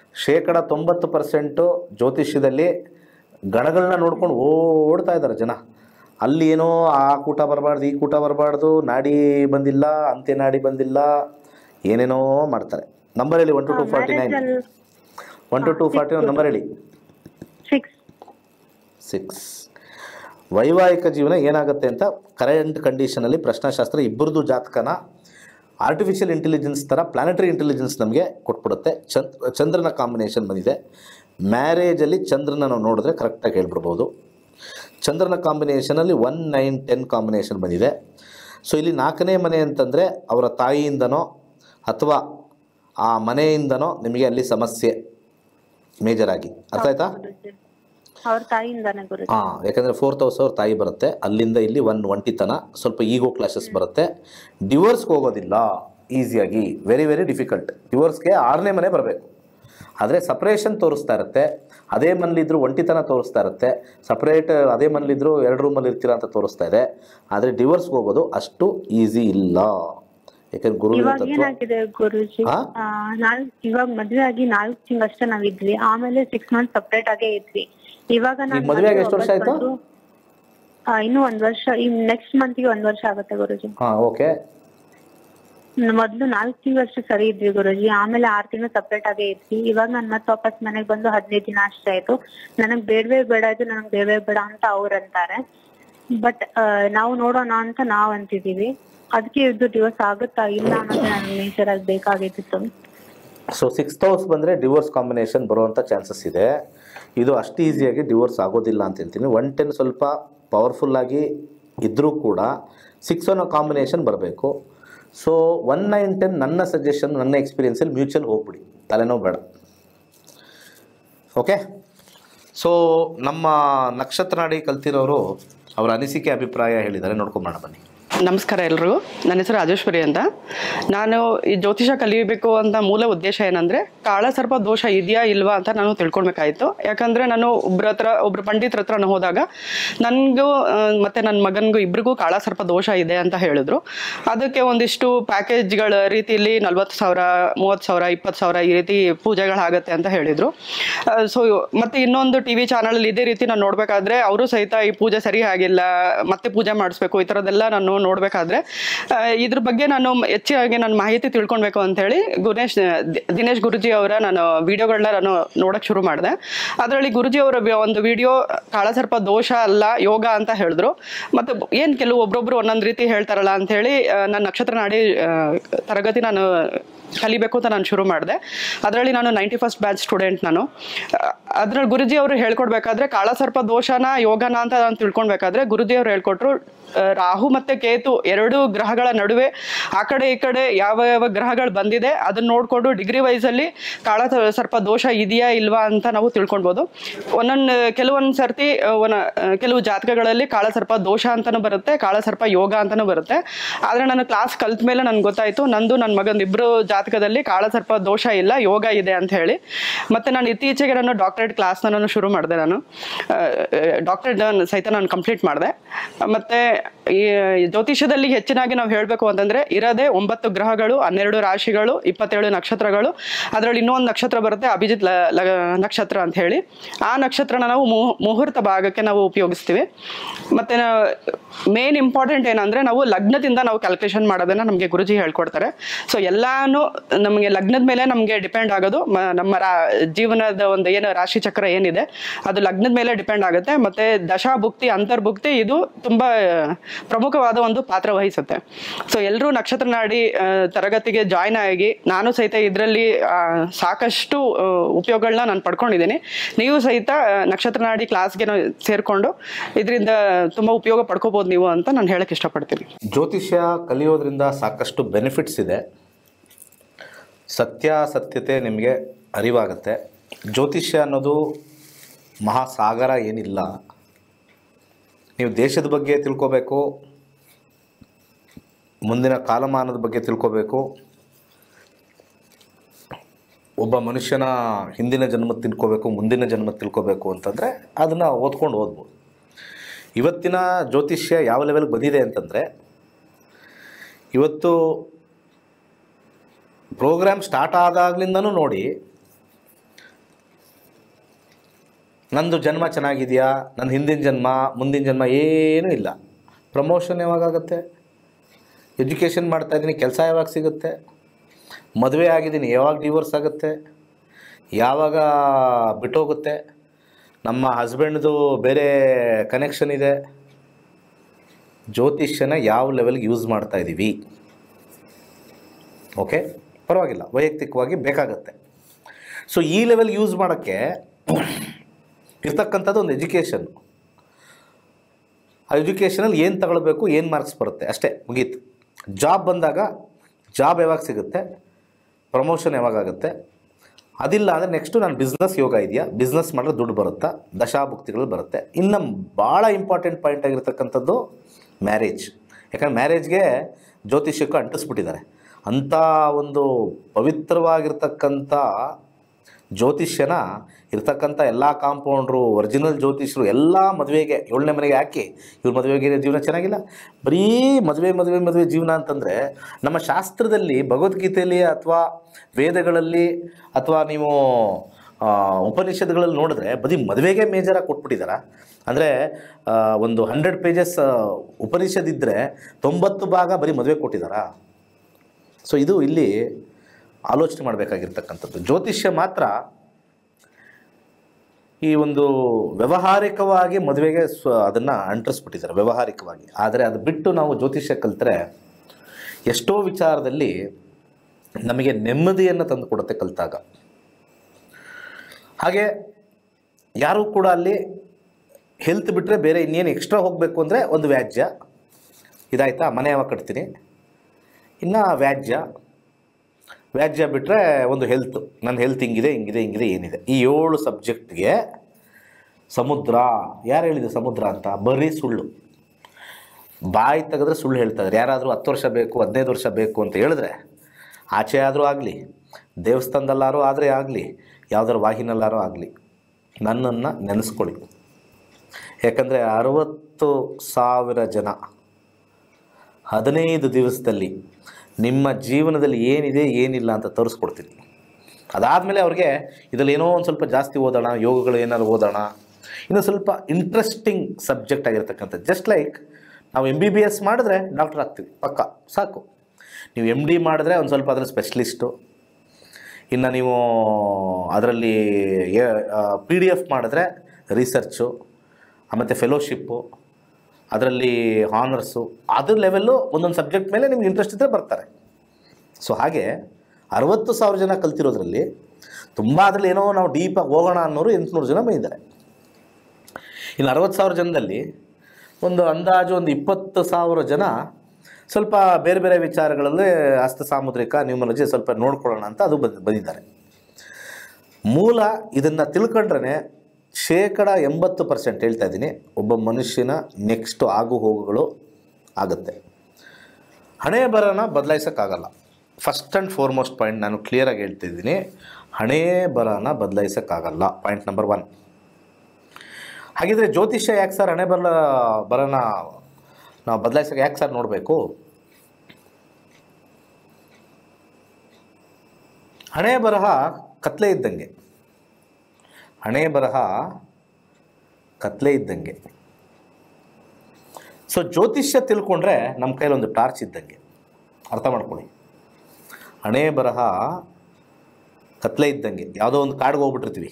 ಶೇಕಡ ತೊಂಬತ್ತು ಪರ್ಸೆಂಟು ಜ್ಯೋತಿಷ್ಯದಲ್ಲಿ ಗಣಗಳನ್ನ ನೋಡ್ಕೊಂಡು ಓಡ್ತಾ ಇದ್ದಾರೆ ಜನ ಅಲ್ಲಿ ಏನೋ ಆ ಕೂಟ ಬರಬಾರ್ದು ಈ ಕೂಟ ಬರಬಾರ್ದು ನಾಡಿ ಬಂದಿಲ್ಲ ಅಂತ್ಯ ನಾಡಿ ಬಂದಿಲ್ಲ ಏನೇನೋ ಮಾಡ್ತಾರೆ ನಂಬರ್ ಹೇಳಿ one two two forty nine one two two forty one number ಹೇಳಿ ಸಿಕ್ಸ್ ಸಿಕ್ಸ್ ವೈವಾಹಿಕ ಜೀವನ ಏನಾಗುತ್ತೆ ಅಂತ ಕರೆಂಟ್ ಕಂಡೀಷನಲ್ಲಿ ಪ್ರಶ್ನಾಶಾಸ್ತ್ರ ಇಬ್ಬರದು ಜಾತಕನ ಆರ್ಟಿಫಿಷಿಯಲ್ ಇಂಟೆಲಿಜೆನ್ಸ್ ಥರ ಪ್ಲಾನೆಟರಿ ಇಂಟೆಲಿಜೆನ್ಸ್ ನಮಗೆ ಕೊಟ್ಬಿಡುತ್ತೆ ಚಂದ್ರ ಚಂದ್ರನ ಕಾಂಬಿನೇಷನ್ ಬಂದಿದೆ ಮ್ಯಾರೇಜಲ್ಲಿ ಚಂದ್ರನ ನಾವು ನೋಡಿದ್ರೆ ಕರೆಕ್ಟಾಗಿ ಹೇಳ್ಬಿಡ್ಬೋದು ಚಂದ್ರನ ಕಾಂಬಿನೇಷನಲ್ಲಿ ಒನ್ ನೈನ್ ಟೆನ್ ಕಾಂಬಿನೇಷನ್ ಬಂದಿದೆ ಸೊ ಇಲ್ಲಿ ನಾಲ್ಕನೇ ಮನೆ ಅಂತಂದರೆ ಅವರ ತಾಯಿಯಿಂದನೋ ಅಥವಾ ಆ ಮನೆಯಿಂದನೋ ನಿಮಗೆ ಅಲ್ಲಿ ಸಮಸ್ಯೆ ಮೇಜರ್ ಆಗಿ ಅರ್ಥ ಆಯ್ತಾ ಅವ್ರ ತಾಯಿಯಿಂದಾನೆ ಗುರುಜಿ ಹಾಂ ಯಾಕಂದರೆ ಫೋರ್ತ್ ಹೌಸ್ ಅವ್ರ ತಾಯಿ ಬರುತ್ತೆ ಅಲ್ಲಿಂದ ಇಲ್ಲಿ ಒನ್ ಒಂಟಿತನ ಸ್ವಲ್ಪ ಈಗೋ ಕ್ಲಾಶಸ್ ಬರುತ್ತೆ ಡಿವೋರ್ಸ್ಗೆ ಹೋಗೋದಿಲ್ಲ ಈಸಿಯಾಗಿ ವೆರಿ ವೆರಿ ಡಿಫಿಕಲ್ಟ್ ಡಿವೋರ್ಸ್ಗೆ ಆರನೇ ಮನೆ ಬರಬೇಕು ಆದರೆ ಸಪ್ರೇಷನ್ ತೋರಿಸ್ತಾ ಇರುತ್ತೆ ಅದೇ ಮನೇಲಿದ್ರು ಒಂಟಿತನ ತೋರಿಸ್ತಾ ಇರುತ್ತೆ ಸಪ್ರೇಟ್ ಅದೇ ಮನೇಲಿದ್ರು ಎರಡು ರೂಮಲ್ಲಿ ಇರ್ತೀರಾ ಅಂತ ತೋರಿಸ್ತಾ ಇದೆ ಆದರೆ ಡಿವೋರ್ಸ್ಗೆ ಹೋಗೋದು ಅಷ್ಟು ಈಸಿ ಇಲ್ಲ ಯಾಕಂದ್ರೆ ಗುರು ಇವಾಗ ತತ್ವ ಏನಾಗಿದೆ ಗುರುಜಿ ಹಾ? ಆ, ನಾಲ್ಕ್ ಇವಾಗ ಮದ್ವೆ ಆಗಿ ನಾಲ್ಕು ತಿಂಗಳಷ್ಟೇ ನಾವಿದ್ವಿ ಆಮೇಲೆ ಸಿಕ್ಸ್ ಮಂತ್ ಸಪ್ರೇಟ್ ಆಗೇ ಇದ್ವಿ ಇವಾಗ ಈಗ ಮದ್ವೆ ಆಗಿ ಎಷ್ಟು ವರ್ಷ ಆಯ್ತು? ಇನ್ನು ಒಂದ್ ವರ್ಷ ಈ ನೆಕ್ಸ್ಟ್ ಮಂತ್ಗೆ ಒಂದ್ ವರ್ಷ ಆಗುತ್ತೆ ಗುರುಜಿ ಹಾಂ ಓಕೆ ಮೊದ್ಲು ನಾಲ್ಕು ತಿಂಗಳಷ್ಟು ಸರಿ ಇದ್ವಿ ಗುರುಜಿ ಆಮೇಲೆ ಆರ್ ತಿಂಗಳು ಸಪ್ರೇಟ್ ಆಗೇ ಇದ್ವಿ ಇವಾಗ ನಾನ್ ಮತ್ತೆ ವಾಪಸ್ ಮನೆಗ್ ಬಂದು ಹದಿನೈದು ದಿನ ಅಷ್ಟೇ ಆಯ್ತು ನನಗ್ ಬೇಡವೇ ಬೇಡ ಇದು ನನಗ್ ಬೇಡವೇ ಬೇಡ ಅಂತ ಅವ್ರು ಅಂತಾರೆ ಬಟ್ ನಾವು ನೋಡೋಣ ಅಂತ ನಾವ್ ಅಂತಿದೀವಿ ಅದಕ್ಕೆ ಇದು ದಿವಸ ಆಗುತ್ತಾ ಇಲ್ಲ ಅನ್ನೋದು ನನ್ಗೆ ನೇಚರ್ ಆಗಿ ಬೇಕಾಗಿತ್ತು ಸೊ ಸಿಕ್ಸ್ತ್ ಹೌಸ್ ಬಂದರೆ ಡಿವೋರ್ಸ್ ಕಾಂಬಿನೇಷನ್ ಬರುವಂಥ ಚಾನ್ಸಸ್ ಇದೆ ಇದು ಅಷ್ಟು ಈಸಿಯಾಗಿ ಡಿವೋರ್ಸ್ ಆಗೋದಿಲ್ಲ ಅಂತ ಹೇಳ್ತೀನಿ ಒನ್ ಟೆನ್ ಸ್ವಲ್ಪ ಪವರ್ಫುಲ್ಲಾಗಿ ಇದ್ದರೂ ಕೂಡ ಸಿಕ್ಸ್ ಅನ್ನೋ ಕಾಂಬಿನೇಷನ್ ಬರಬೇಕು ಸೊ ಒನ್ ನೈನ್ ಟೆನ್ ನನ್ನ ಸಜೆಷನ್ ನನ್ನ ಎಕ್ಸ್ಪೀರಿಯನ್ಸಲ್ಲಿ ಮ್ಯೂಚುವಲ್ ಹೋಗ್ಬಿಡಿ ತಲೆನೋವು ಬೇಡ ಓಕೆ ಸೊ ನಮ್ಮ ನಕ್ಷತ್ರ ನಾಡಿ ಕಲ್ತಿರೋರು ಅವರ ಅನಿಸಿಕೆ ಅಭಿಪ್ರಾಯ ಹೇಳಿದ್ದಾರೆ ನೋಡ್ಕೊಂಬೋಣ ಬನ್ನಿ ನಮಸ್ಕಾರ ಎಲ್ರಿಗೂ ನನ್ನ ಹೆಸರು ರಾಜೇಶ್ವರಿ ಅಂತ ನಾನು ಈ ಜ್ಯೋತಿಷ ಕಲಿಯಬೇಕು ಅಂತ ಮೂಲ ಉದ್ದೇಶ ಏನಂದ್ರೆ ಕಾಳಸರ್ಪ ದೋಷ ಇದೆಯಾ ಇಲ್ವಾ ಅಂತ ನಾನು ತಿಳ್ಕೊಳ್ಬೇಕಾಯ್ತು ಯಾಕಂದ್ರೆ ನಾನು ಒಬ್ರ ಹತ್ರ ಒಬ್ರು ಪಂಡಿತರ ಹತ್ರ ನಾನು ಹೋದಾಗ ನನಗೂ ಮತ್ತೆ ನನ್ನ ಮಗನಿಗೂ ಇಬ್ರಿಗೂ ಕಾಳಸರ್ಪ ದೋಷ ಇದೆ ಅಂತ ಹೇಳಿದ್ರು ಅದಕ್ಕೆ ಒಂದಿಷ್ಟು ಪ್ಯಾಕೇಜ್ಗಳ ರೀತಿಯಲ್ಲಿ ನಲ್ವತ್ತು ಸಾವಿರ ಮೂವತ್ತು ಸಾವಿರ ಇಪ್ಪತ್ತು ಸಾವಿರ ಈ ರೀತಿ ಪೂಜೆಗಳಾಗತ್ತೆ ಅಂತ ಹೇಳಿದ್ರು ಸೊ ಮತ್ತೆ ಇನ್ನೊಂದು ಟಿ ವಿ ಚಾನಲ್ ಇದೇ ರೀತಿ ನಾನು ನೋಡ್ಬೇಕಾದ್ರೆ ಅವರು ಸಹಿತ ಈ ಪೂಜೆ ಸರಿ ಆಗಿಲ್ಲ ಮತ್ತೆ ಪೂಜೆ ಮಾಡಿಸ್ಬೇಕು ಈ ಥರದ್ದೆಲ್ಲ ನಾನು ನೋಡ್ಬೇಕಾದ್ರೆ ಆ, ಇದ್ರ ಬಗ್ಗೆ ನಾನು ಹೆಚ್ಚಾಗಿ ನಾನು ಮಾಹಿತಿ ತಿಳ್ಕೊಳ್ಬೇಕು ಅಂತ ಹೇಳಿ ಗುಣೇಶ್ ದಿ- ದಿನೇಶ್ ಗುರುಜಿ ಅವರ ನಾನು ವಿಡಿಯೋಗಳನ್ನ ನಾನು ನೋಡಕ್ ಶುರು ಮಾಡಿದೆ ಅದರಲ್ಲಿ ಗುರುಜಿ ಅವರ ವಿ- ಒಂದು ವಿಡಿಯೋ ಕಾಳಸರ್ಪ ದೋಷ ಅಲ್ಲ ಯೋಗ ಅಂತ ಹೇಳಿದ್ರು ಮತ್ತೆ ಏನ್ ಕೆಲವು ಒಬ್ರೊಬ್ರು ಒಂದೊಂದು ರೀತಿ ಹೇಳ್ತಾರಲ್ಲ ಅಂತ ಹೇಳಿ ಆ, ನನ್ನ ನಕ್ಷತ್ರ ನಾಡಿ ಆ, ತರಗತಿ ನಾನು ಕಲಿಬೇಕು ಅಂತ ನಾನು ಶುರು ಮಾಡಿದೆ ಅದರಲ್ಲಿ ನಾನು ನೈಂಟಿ ಫಸ್ಟ್ ಬ್ಯಾಚ್ ಸ್ಟೂಡೆಂಟ್ ನಾನು ಅದ್ರಲ್ಲಿ ಗುರುಜಿ ಅವರು ಹೇಳ್ಕೊಡ್ಬೇಕಾದ್ರೆ ಕಾಳಸರ್ಪ ದೋಷನ ಯೋಗನ ಅಂತ ನಾನು ತಿಳ್ಕೊಳ್ಬೇಕಾದ್ರೆ ಗುರುಜಿ ಅವರು ಹೇಳ್ಕೊಟ್ರು ಆ, ರಾಹು ಮತ್ತೆ ಕೇತು ಎರಡು ಗ್ರಹಗಳ ನಡುವೆ ಆ ಕಡೆ ಈ ಕಡೆ ಯಾವ ಯಾವ ಗ್ರಹಗಳು ಬಂದಿದೆ ಅದನ್ನ ನೋಡ್ಕೊಂಡು ಡಿಗ್ರಿ ವೈಸಲ್ಲಿ ಕಾಳ ಸರ್ಪ ದೋಷ ಇದೆಯಾ ಇಲ್ವಾ ಅಂತ ನಾವು ತಿಳ್ಕೊಳ್ಬೋದು ಒಂದೊಂದು ಕೆಲವೊಂದು ಸರ್ತಿ ಆ, ಒನ- ಆ, ಕೆಲವು ಜಾತಕಗಳಲ್ಲಿ ಕಾಳಸರ್ಪ ದೋಷ ಅಂತಾನೂ ಬರುತ್ತೆ ಕಾಳಸರ್ಪ ಯೋಗ ಅಂತಾನೂ ಬರುತ್ತೆ ಆದ್ರೆ ನಾನು ಕ್ಲಾಸ್ ಕಲ್ತ ಮೇಲೆ ನನ್ಗೆ ಗೊತ್ತಾಯ್ತು ನಂದು ನನ್ನ ಮಗನ ಇಬ್ರು ಜಾತಕದಲ್ಲಿ ಕಾಳಸರ್ಪ ದೋಷ ಇಲ್ಲ ಯೋಗ ಇದೆ ಅಂತ ಹೇಳಿ ಮತ್ತೆ ನಾನು ಇತ್ತೀಚೆಗೆ ನಾನು ಡಾಕ್ಟರೇಟ್ ಕ್ಲಾಸ್ನ ನಾನು ಶುರು ಮಾಡಿದೆ ನಾನು ಡಾಕ್ಟರೇಟ್ ಸಹಿತ ನಾನು ಕಂಪ್ಲೀಟ್ ಮಾಡಿದೆ ಮತ್ತೆ ಈ ಜ್ಯೋತಿಷ್ಯದಲ್ಲಿ ಹೆಚ್ಚಿನಾಗಿ ನಾವು ಹೇಳಬೇಕು ಅಂತಂದ್ರೆ ಇರೋದೇ ಒಂಬತ್ತು ಗ್ರಹಗಳು ಹನ್ನೆರಡು ರಾಶಿಗಳು ಇಪ್ಪತ್ತೇಳು ನಕ್ಷತ್ರಗಳು ಅದರಲ್ಲಿ ಇನ್ನೊಂದು ನಕ್ಷತ್ರ ಬರುತ್ತೆ ಅಭಿಜಿತ್ ಲ- ಲ- ನಕ್ಷತ್ರ ಅಂತ ಹೇಳಿ ಆ ನಕ್ಷತ್ರನ ನಾವು ಮುಹು- ಮುಹೂರ್ತ ಭಾಗಕ್ಕೆ ನಾವು ಉಪಯೋಗಿಸ್ತೀವಿ ಮತ್ತೆ ಮೇನ್ ಇಂಪಾರ್ಟೆಂಟ್ ಏನಂದ್ರೆ ನಾವು ಲಗ್ನದಿಂದ ನಾವು ಕ್ಯಾಲ್ಕುಲೇಷನ್ ಮಾಡೋದನ್ನ ನಮಗೆ ಗುರುಜಿ ಹೇಳ್ಕೊಡ್ತಾರೆ ಸೊ ಎಲ್ಲಾನು ನಮಗೆ ಲಗ್ನದ ಮೇಲೆ ನಮಗೆ ಡಿಪೆಂಡ್ ಆಗೋದು ಮ- ನಮ್ಮ ರಾ ಜೀವನದ ಒಂದು ಏನು ರಾಶಿ ಚಕ್ರ ಏನಿದೆ ಅದು ಲಗ್ನದ ಮೇಲೆ ಡಿಪೆಂಡ್ ಆಗುತ್ತೆ ಮತ್ತೆ ದಶಾಭುಕ್ತಿ ಅಂತರ್ಭುಕ್ತಿ ಇದು ತುಂಬಾ ಪ್ರಮುಖವಾದ ಒಂದು ಪಾತ್ರ ವಹಿಸುತ್ತೆ ಸೊ ಎಲ್ಲರೂ ನಕ್ಷತ್ರ ನಾಡಿ ಆ, ತರಗತಿಗೆ ಜಾಯ್ನ್ ಆಗಿ ನಾನು ಸಹಿತ ಇದರಲ್ಲಿ ಸಾಕಷ್ಟು ಆ, ಉಪಯೋಗಗಳನ್ನ ನಾನು ಪಡ್ಕೊಂಡಿದ್ದೀನಿ ನೀವು ಸಹಿತ ಆ, ನಕ್ಷತ್ರ ನಾಡಿ ಕ್ಲಾಸ್ಗೆ ಸೇರಿಕೊಂಡು ಇದರಿಂದ ತುಂಬ ಉಪಯೋಗ ಪಡ್ಕೋಬೋದು ನೀವು ಅಂತ ನಾನು ಹೇಳಕ್ ಇಷ್ಟಪಡ್ತೀನಿ ಜ್ಯೋತಿಷ್ಯ ಕಲಿಯೋದ್ರಿಂದ ಸಾಕಷ್ಟು ಬೆನಿಫಿಟ್ಸ್ ಇದೆ ಸತ್ಯಾಸತ್ಯತೆ ನಿಮಗೆ ಅರಿವಾಗುತ್ತೆ ಜ್ಯೋತಿಷ್ಯ ಅನ್ನೋದು ಮಹಾಸಾಗರ ಏನಿಲ್ಲ ನೀವು ದೇಶದ ಬಗ್ಗೆ ತಿಳ್ಕೋಬೇಕು ಮುಂದಿನ ಕಾಲಮಾನದ ಬಗ್ಗೆ ತಿಳ್ಕೋಬೇಕು ಒಬ್ಬ ಮನುಷ್ಯನ ಹಿಂದಿನ ಜನ್ಮ ತಿಳ್ಕೋಬೇಕು ಮುಂದಿನ ಜನ್ಮ ತಿಳ್ಕೋಬೇಕು ಅಂತಂದರೆ ಅದನ್ನು ಓದ್ಕೊಂಡು ಓದ್ಬೋದು ಇವತ್ತಿನ ಜ್ಯೋತಿಷ್ಯ ಯಾವ ಲೆವೆಲ್ಗೆ ಬಂದಿದೆ ಅಂತಂದರೆ ಇವತ್ತು ಪ್ರೋಗ್ರಾಮ್ ಸ್ಟಾರ್ಟ್ ಆದಾಗ್ಲಿಂದನೂ ನೋಡಿ ನಂದು ಜನ್ಮ ಚೆನ್ನಾಗಿದೆಯಾ ನನ್ನ ಹಿಂದಿನ ಜನ್ಮ ಮುಂದಿನ ಜನ್ಮ ಏನೂ ಇಲ್ಲ ಪ್ರಮೋಷನ್ ಯಾವಾಗಾಗುತ್ತೆ ಎಜುಕೇಷನ್ ಮಾಡ್ತಾಯಿದ್ದೀನಿ ಕೆಲಸ ಯಾವಾಗ ಸಿಗುತ್ತೆ ಮದುವೆ ಆಗಿದ್ದೀನಿ ಯಾವಾಗ ಡಿವೋರ್ಸ್ ಆಗುತ್ತೆ ಯಾವಾಗ ಬಿಟ್ಟೋಗುತ್ತೆ ನಮ್ಮ ಹಸ್ಬೆಂಡ್ದು ಬೇರೆ ಕನೆಕ್ಷನ್ ಇದೆ ಜ್ಯೋತಿಷ್ಯನ ಯಾವ ಲೆವೆಲ್ಗೆ ಯೂಸ್ ಮಾಡ್ತಾ ಇದ್ದೀವಿ ಓಕೆ ಪರವಾಗಿಲ್ಲ ವೈಯಕ್ತಿಕವಾಗಿ ಬೇಕಾಗತ್ತೆ ಸೊ ಈ ಲೆವೆಲ್ ಯೂಸ್ ಮಾಡೋಕ್ಕೆ ಇರ್ತಕ್ಕಂಥದ್ದು ಒಂದು ಎಜುಕೇಷನ್ ಆ ಎಜುಕೇಷನಲ್ಲಿ ಏನು ತಗೊಳ್ಬೇಕು ಏನು ಮಾರ್ಕ್ಸ್ ಬರುತ್ತೆ ಅಷ್ಟೇ ಮುಗೀತು ಜಾಬ್ ಬಂದಾಗ ಜಾಬ್ ಯಾವಾಗ ಸಿಗುತ್ತೆ ಪ್ರಮೋಷನ್ ಯಾವಾಗ ಆಗುತ್ತೆ ಅದಿಲ್ಲ ಅಂದರೆ ನೆಕ್ಸ್ಟು ನಾನು ಬಿಸ್ನೆಸ್ ಯೋಗ ಇದೆಯಾ ಬಿಸ್ನೆಸ್ ಮಾಡಿದ್ರೆ ದುಡ್ಡು ಬರುತ್ತಾ ದಶಾಭುಕ್ತಿಗಳು ಬರುತ್ತೆ ಇನ್ನು ಭಾಳ ಇಂಪಾರ್ಟೆಂಟ್ ಪಾಯಿಂಟ್ ಆಗಿರ್ತಕ್ಕಂಥದ್ದು ಮ್ಯಾರೇಜ್ ಯಾಕಂದ್ರೆ ಮ್ಯಾರೇಜ್ಗೆ ಜ್ಯೋತಿಷ್ಯಕ್ಕೂ ಅಂಟಿಸ್ಬಿಟ್ಟಿದ್ದಾರೆ ಅಂಥ ಒಂದು ಪವಿತ್ರವಾಗಿರ್ತಕ್ಕಂಥ ಜ್ಯೋತಿಷ್ಯನ ಇರ್ತಕ್ಕಂಥ ಎಲ್ಲ ಕಾಂಪೌಂಡ್ರು ಒರಿಜಿನಲ್ ಜ್ಯೋತಿಷ್ಯರು ಎಲ್ಲ ಮದುವೆಗೆ ಏಳನೇ ಮನೆಗೆ ಹಾಕಿ ಇವ್ರ ಮದುವೆಗೆ ಜೀವನ ಚೆನ್ನಾಗಿಲ್ಲ ಬರೀ ಮದುವೆ ಮದುವೆ ಮದುವೆ ಜೀವನ ಅಂತಂದರೆ ನಮ್ಮ ಶಾಸ್ತ್ರದಲ್ಲಿ ಭಗವದ್ಗೀತೆಯಲ್ಲಿ ಅಥವಾ ವೇದಗಳಲ್ಲಿ ಅಥವಾ ನೀವು ಆ, ಉಪನಿಷತ್ಗಳಲ್ಲಿ ನೋಡಿದ್ರೆ ಬರೀ ಮದುವೆಗೆ ಮೇಜರಾಗಿ ಕೊಟ್ಬಿಟ್ಟಿದ್ದಾರೆ ಅಂದರೆ ಒಂದು ಹಂಡ್ರೆಡ್ ಪೇಜಸ್ ಉಪನಿಷತ್ ಇದ್ದರೆ ತೊಂಬತ್ತು ಭಾಗ ಬರೀ ಮದುವೆ ಕೊಟ್ಟಿದ್ದಾರಾ ಸೊ ಇದು ಇಲ್ಲಿ ಆಲೋಚನೆ ಮಾಡಬೇಕಾಗಿರ್ತಕ್ಕಂಥದ್ದು ಜ್ಯೋತಿಷ್ಯ ಮಾತ್ರ ಈ ಒಂದು ವ್ಯಾವಹಾರಿಕವಾಗಿ ಮದುವೆಗೆ ಸ್ವ ಅದನ್ನು ಅಂಟಿಸ್ಬಿಟ್ಟಿದ್ದಾರೆ ವ್ಯಾವಹಾರಿಕವಾಗಿ ಆದರೆ ಅದು ಬಿಟ್ಟು ನಾವು ಜ್ಯೋತಿಷ್ಯ ಕಲಿತ್ರೆ ಎಷ್ಟೋ ವಿಚಾರದಲ್ಲಿ ನಮಗೆ ನೆಮ್ಮದಿಯನ್ನು ತಂದು ಕೊಡುತ್ತೆ ಕಲಿತಾಗ ಹಾಗೆ ಯಾರೂ ಕೂಡ ಅಲ್ಲಿ ಹೆಲ್ತ್ ಬಿಟ್ಟರೆ ಬೇರೆ ಇನ್ನೇನು ಎಕ್ಸ್ಟ್ರಾ ಹೋಗಬೇಕು ಅಂದರೆ ಒಂದು ವ್ಯಾಜ್ಯ ಇದಾಯ್ತಾ ಮನೆ ಯಾವಾಗ ಕಟ್ತೀನಿ ಇನ್ನು ವ್ಯಾಜ್ಯ ವ್ಯಾಜ್ಯ ಬಿಟ್ಟರೆ ಒಂದು ಹೆಲ್ತ್ ನನ್ನ ಹೆಲ್ತ್ ಹಿಂಗಿದೆ ಹಿಂಗಿದೆ ಹಿಂಗಿದೆ ಏನಿದೆ ಈ ಏಳು ಸಬ್ಜೆಕ್ಟ್ಗೆ ಸಮುದ್ರ ಯಾರು ಹೇಳಿದೆ ಸಮುದ್ರ ಅಂತ ಬರೀ ಸುಳ್ಳು ಬಾಯಿ ತೆಗೆದ್ರೆ ಸುಳ್ಳು ಹೇಳ್ತಾ ಇದ್ದಾರೆ ಯಾರಾದರೂ ಹತ್ತು ವರ್ಷ ಬೇಕು ಹದಿನೈದು ವರ್ಷ ಬೇಕು ಅಂತ ಹೇಳಿದ್ರೆ ಆಚೆ ಆದರೂ ಆಗಲಿ ದೇವಸ್ಥಾನದಲ್ಲಾರೋ ಆದರೆ ಆಗಲಿ ಯಾವ್ದಾರು ವಾಹಿನಲ್ಲಾರೋ ಆಗಲಿ ನನ್ನನ್ನು ನೆನೆಸ್ಕೊಳ್ಳಿ ಯಾಕಂದರೆ ಅರವತ್ತು ಸಾವಿರ ಜನ ಹದಿನೈದು ದಿವಸದಲ್ಲಿ ನಿಮ್ಮ ಜೀವನದಲ್ಲಿ ಏನಿದೆ ಏನಿಲ್ಲ ಅಂತ ತೋರಿಸ್ಕೊಡ್ತೀನಿ ಅದಾದಮೇಲೆ ಅವ್ರಿಗೆ ಇದರಲ್ಲಿ ಏನೋ ಒಂದು ಸ್ವಲ್ಪ ಜಾಸ್ತಿ ಓದೋಣ ಯೋಗಗಳು ಏನಾದ್ರು ಓದೋಣ ಇನ್ನು ಸ್ವಲ್ಪ ಇಂಟ್ರೆಸ್ಟಿಂಗ್ ಸಬ್ಜೆಕ್ಟ್ ಆಗಿರ್ತಕ್ಕಂಥ ಜಸ್ಟ್ ಲೈಕ್ ನಾವು ಎಮ್ ಬಿ ಬಿ ಎಸ್ ಮಾಡಿದ್ರೆ ಡಾಕ್ಟರ್ ಆಗ್ತೀವಿ ಪಕ್ಕ ಸಾಕು ನೀವು ಎಮ್ ಡಿ ಮಾಡಿದ್ರೆ ಒಂದು ಸ್ವಲ್ಪ ಅದರ ಸ್ಪೆಷಲಿಸ್ಟು ಇನ್ನು ನೀವು ಅದರಲ್ಲಿ ಪಿ ಡಿ ಎಫ್ ಮಾಡಿದ್ರೆ ರಿಸರ್ಚು ಮತ್ತು ಫೆಲೋಶಿಪ್ಪು ಅದರಲ್ಲಿ ಹಾನರ್ಸು ಅದ್ರ ಲೆವೆಲ್ಲು ಒಂದೊಂದು ಸಬ್ಜೆಕ್ಟ್ ಮೇಲೆ ನಿಮ್ಗೆ ಇಂಟ್ರೆಸ್ಟ್ ಇದ್ದರೆ ಬರ್ತಾರೆ ಸೊ ಹಾಗೆ ಅರವತ್ತು ಸಾವಿರ ಜನ ಕಲ್ತಿರೋದ್ರಲ್ಲಿ ತುಂಬ ಅದರಲ್ಲಿ ಏನೋ ನಾವು ಡೀಪಾಗಿ ಹೋಗೋಣ ಅನ್ನೋರು ಎಂಟುನೂರು ಜನ ಬಂದಿದ್ದಾರೆ ಇನ್ನು ಅರವತ್ತು ಸಾವಿರ ಜನದಲ್ಲಿ ಒಂದು ಅಂದಾಜು ಒಂದು ಇಪ್ಪತ್ತು ಸಾವಿರ ಜನ ಸ್ವಲ್ಪ ಬೇರೆ ಬೇರೆ ವಿಚಾರಗಳಲ್ಲಿ ಹಸ್ತ ಸಾಮುದ್ರಿಕ ನ್ಯೂಮಲಜಿ ಸ್ವಲ್ಪ ನೋಡ್ಕೊಳ್ಳೋಣ ಅಂತ ಅದು ಬಂದು ಬಂದಿದ್ದಾರೆ ಮೂಲ ಇದನ್ನು ತಿಳ್ಕೊಂಡ್ರೆ ಶೇಕಡ ಎಂಬತ್ತು ಪರ್ಸೆಂಟ್ ಹೇಳ್ತಾ ಇದ್ದೀನಿ ಒಬ್ಬ ಮನುಷ್ಯನ ನೆಕ್ಸ್ಟ್ ಆಗು ಹೋಗುಗಳು ಆಗುತ್ತೆ ಹಣೆ ಬರನ ಬದಲಾಯಿಸೋಕ್ಕಾಗಲ್ಲ ಫಸ್ಟ್ ಆ್ಯಂಡ್ ಫಾರ್ಮೋಸ್ಟ್ ಪಾಯಿಂಟ್ ನಾನು ಕ್ಲಿಯರಾಗಿ ಹೇಳ್ತಿದ್ದೀನಿ ಹಣೆ ಬರನ ಬದಲಾಯಿಸೋಕ್ಕಾಗಲ್ಲ ಪಾಯಿಂಟ್ ನಂಬರ್ ಒನ್ ಹಾಗಿದ್ರೆ ಜ್ಯೋತಿಷ್ಯ ಯಾಕೆ ಸರ್ ಹಣೆ ಬರಲ ಬರನ ನಾವು ಬದಲಾಯಿಸೋಕೆ ಯಾಕೆ ಸರ್ ನೋಡಬೇಕು ಹಣೆ ಬರಹ ಕತ್ಲೆ ಇದ್ದಂಗೆ ಹಣೆ ಬರಹ ಕತ್ಲೆ ಇದ್ದಂಗೆ ಸೊ ಜ್ಯೋತಿಷ್ಯ ತಿಳ್ಕೊಂಡ್ರೆ ನಮ್ಮ ಕೈಲಿ ಒಂದು ಟಾರ್ಚ್ ಇದ್ದಂಗೆ ಅರ್ಥ ಮಾಡ್ಕೊಳ್ಳಿ ಹಣೆ ಬರಹ ಕತ್ಲೆ ಇದ್ದಂಗೆ ಯಾವುದೋ ಒಂದು ಕಾಡಿಗೆ ಹೋಗ್ಬಿಟ್ಟಿರ್ತೀವಿ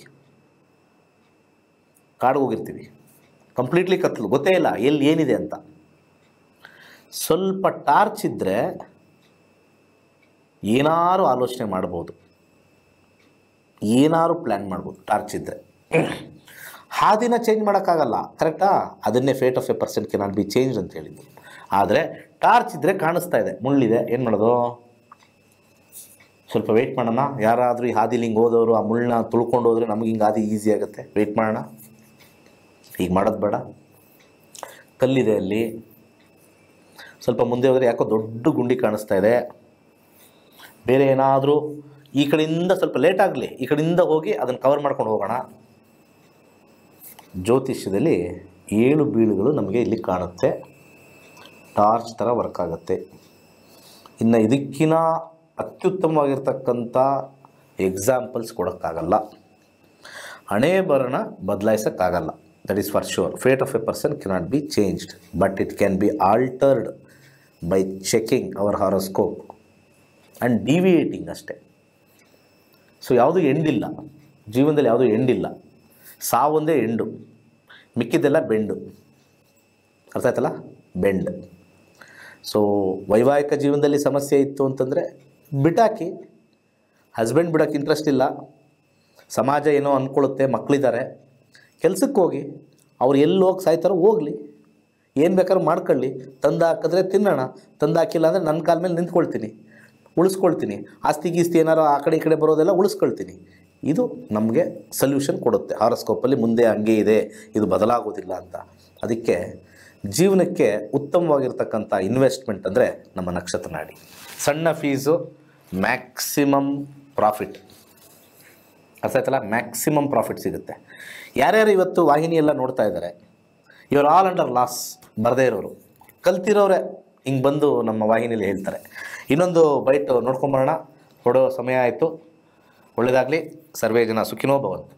ಕಾಡಿಗೆ ಹೋಗಿರ್ತೀವಿ ಕಂಪ್ಲೀಟ್ಲಿ ಕತ್ಲು ಗೊತ್ತೇ ಇಲ್ಲ ಎಲ್ಲಿ ಏನಿದೆ ಅಂತ ಸ್ವಲ್ಪ ಟಾರ್ಚ್ ಇದ್ದರೆ ಏನಾರು ಆಲೋಚನೆ ಮಾಡ್ಬೋದು ಏನಾರು ಪ್ಲ್ಯಾನ್ ಮಾಡ್ಬೋದು ಟಾರ್ಚ್ ಇದ್ದರೆ ಹಾದಿನ ಚೇಂಜ್ ಮಾಡೋಕ್ಕಾಗಲ್ಲ ಕರೆಕ್ಟಾ ಅದನ್ನೇ fate of a percent cannot be change ಅಂತ ಹೇಳಿದ್ದು ಆದರೆ ಟಾರ್ಚ್ ಇದ್ದರೆ ಕಾಣಿಸ್ತಾ ಇದೆ ಮುಳ್ಳಿದೆ ಏನು ಮಾಡೋದು ಸ್ವಲ್ಪ ವೆಯ್ಟ್ ಮಾಡೋಣ ಯಾರಾದರೂ ಈ ಹಾದಿಲಿ ಹಿಂಗೆ ಹೋದವರು ಆ ಮುಳ್ಳನ್ನ ತುಳ್ಕೊಂಡು ಹೋದರೆ ನಮಗೆ ಹಿಂಗೆ ಹಾದಿ ಈಸಿ ಆಗುತ್ತೆ ವೆಯ್ಟ್ ಮಾಡೋಣ ಈಗ ಮಾಡೋದು ಬೇಡ ಕಲ್ಲಿದೆ ಅಲ್ಲಿ ಸ್ವಲ್ಪ ಮುಂದೆ ಹೋದರೆ ಯಾಕೋ ದೊಡ್ಡ ಗುಂಡಿ ಕಾಣಿಸ್ತಾ ಇದೆ ಬೇರೆ ಏನಾದರೂ ಈ ಕಡೆಯಿಂದ ಸ್ವಲ್ಪ ಲೇಟ್ ಆಗಲಿ ಈ ಕಡೆಯಿಂದ ಹೋಗಿ ಅದನ್ನು ಕವರ್ ಮಾಡ್ಕೊಂಡು ಹೋಗೋಣ ಜ್ಯೋತಿಷ್ಯದಲ್ಲಿ ಏಳು ಬೀಳುಗಳು ನಮಗೆ ಇಲ್ಲಿ ಕಾಣುತ್ತೆ ಟಾರ್ಚ್ ಥರ ವರ್ಕ್ ಆಗುತ್ತೆ ಇನ್ನು ಇದಕ್ಕಿನ ಅತ್ಯುತ್ತಮವಾಗಿರ್ತಕ್ಕಂಥ ಎಕ್ಸಾಂಪಲ್ಸ್ ಕೊಡೋಕ್ಕಾಗಲ್ಲ ಹಣೆ ಬರಣ ಬದಲಾಯಿಸೋಕ್ಕಾಗಲ್ಲ that is for sure fate of a person cannot be changed but it can be altered by checking our horoscope and deviating ಅಷ್ಟೇ ಸೊ ಯಾವುದೂ ಎಂಡಿಲ್ಲ ಜೀವನದಲ್ಲಿ ಯಾವುದೂ ಎಂಡಿಲ್ಲ ಸಾವೊಂದೇ ಎಂಡು ಮಿಕ್ಕಿದ್ದೆಲ್ಲ ಬೆಂಡು ಅರ್ಥ ಆಯ್ತಲ್ಲ ಬೆಂಡ್ ಸೊ ವೈವಾಹಿಕ ಜೀವನದಲ್ಲಿ ಸಮಸ್ಯೆ ಇತ್ತು ಅಂತಂದರೆ ಬಿಟಾಕಿ ಹಸ್ಬೆಂಡ್ ಬಿಡೋಕ್ಕೆ ಇಂಟ್ರೆಸ್ಟ್ ಇಲ್ಲ ಸಮಾಜ ಏನೋ ಅಂದ್ಕೊಳ್ಳುತ್ತೆ ಮಕ್ಕಳಿದ್ದಾರೆ ಕೆಲ್ಸಕ್ಕೆ ಹೋಗಿ ಅವ್ರು ಎಲ್ಲಿ ಹೋಗಿ ಸಾಯ್ತಾರೋ ಹೋಗಲಿ ಏನು ಬೇಕಾದ್ರೂ ಮಾಡ್ಕೊಳ್ಳಿ ತಂದು ಹಾಕಿದ್ರೆ ತಿನ್ನೋಣ ತಂದು ಹಾಕಿಲ್ಲ ಅಂದರೆ ನನ್ನ ಕಾಲ ಮೇಲೆ ನಿಂತ್ಕೊಳ್ತೀನಿ ಉಳಿಸ್ಕೊಳ್ತೀನಿ ಆಸ್ತಿ ಗೀಸ್ತಿ ಏನಾರು ಆ ಕಡೆ ಈ ಕಡೆ ಬರೋದೆಲ್ಲ ಉಳಿಸ್ಕೊಳ್ತೀನಿ ಇದು ನಮಗೆ ಸೊಲ್ಯೂಷನ್ ಕೊಡುತ್ತೆ ಹಾರಸ್ಕೋಪಲ್ಲಿ ಮುಂದೆ ಹಂಗೆ ಇದೆ ಇದು ಬದಲಾಗೋದಿಲ್ಲ ಅಂತ ಅದಕ್ಕೆ ಜೀವನಕ್ಕೆ ಉತ್ತಮವಾಗಿರ್ತಕ್ಕಂಥ ಇನ್ವೆಸ್ಟ್ಮೆಂಟ್ ಅಂದರೆ ನಮ್ಮ ನಕ್ಷತ್ರ ನಾಡಿ ಸಣ್ಣ ಫೀಸು ಮ್ಯಾಕ್ಸಿಮಮ್ ಪ್ರಾಫಿಟ್ ಅರ್ಥ ಆಯ್ತಲ್ಲ ಮ್ಯಾಕ್ಸಿಮಮ್ ಪ್ರಾಫಿಟ್ ಸಿಗುತ್ತೆ ಯಾರ್ಯಾರು ಇವತ್ತು ವಾಹಿನಿ ಎಲ್ಲ ನೋಡ್ತಾ ಇದ್ದಾರೆ ಇವರು ಆಲ್ ಅಂಡರ್ ಲಾಸ್ ಬರದೇ ಇರೋರು ಕಲ್ತಿರೋರೆ ಹಿಂಗೆ ಬಂದು ನಮ್ಮ ವಾಹಿನಿಯಲ್ಲಿ ಹೇಳ್ತಾರೆ ಇನ್ನೊಂದು ಬೈಟ್ ನೋಡ್ಕೊಂಬರೋಣ ಹೊಡೋ ಸಮಯ ಆಯಿತು ಒಳ್ಳೆಯದಾಗಲಿ ಸರ್ವೇ ಜನ ಸುಖಿನೋ ಭವಂತು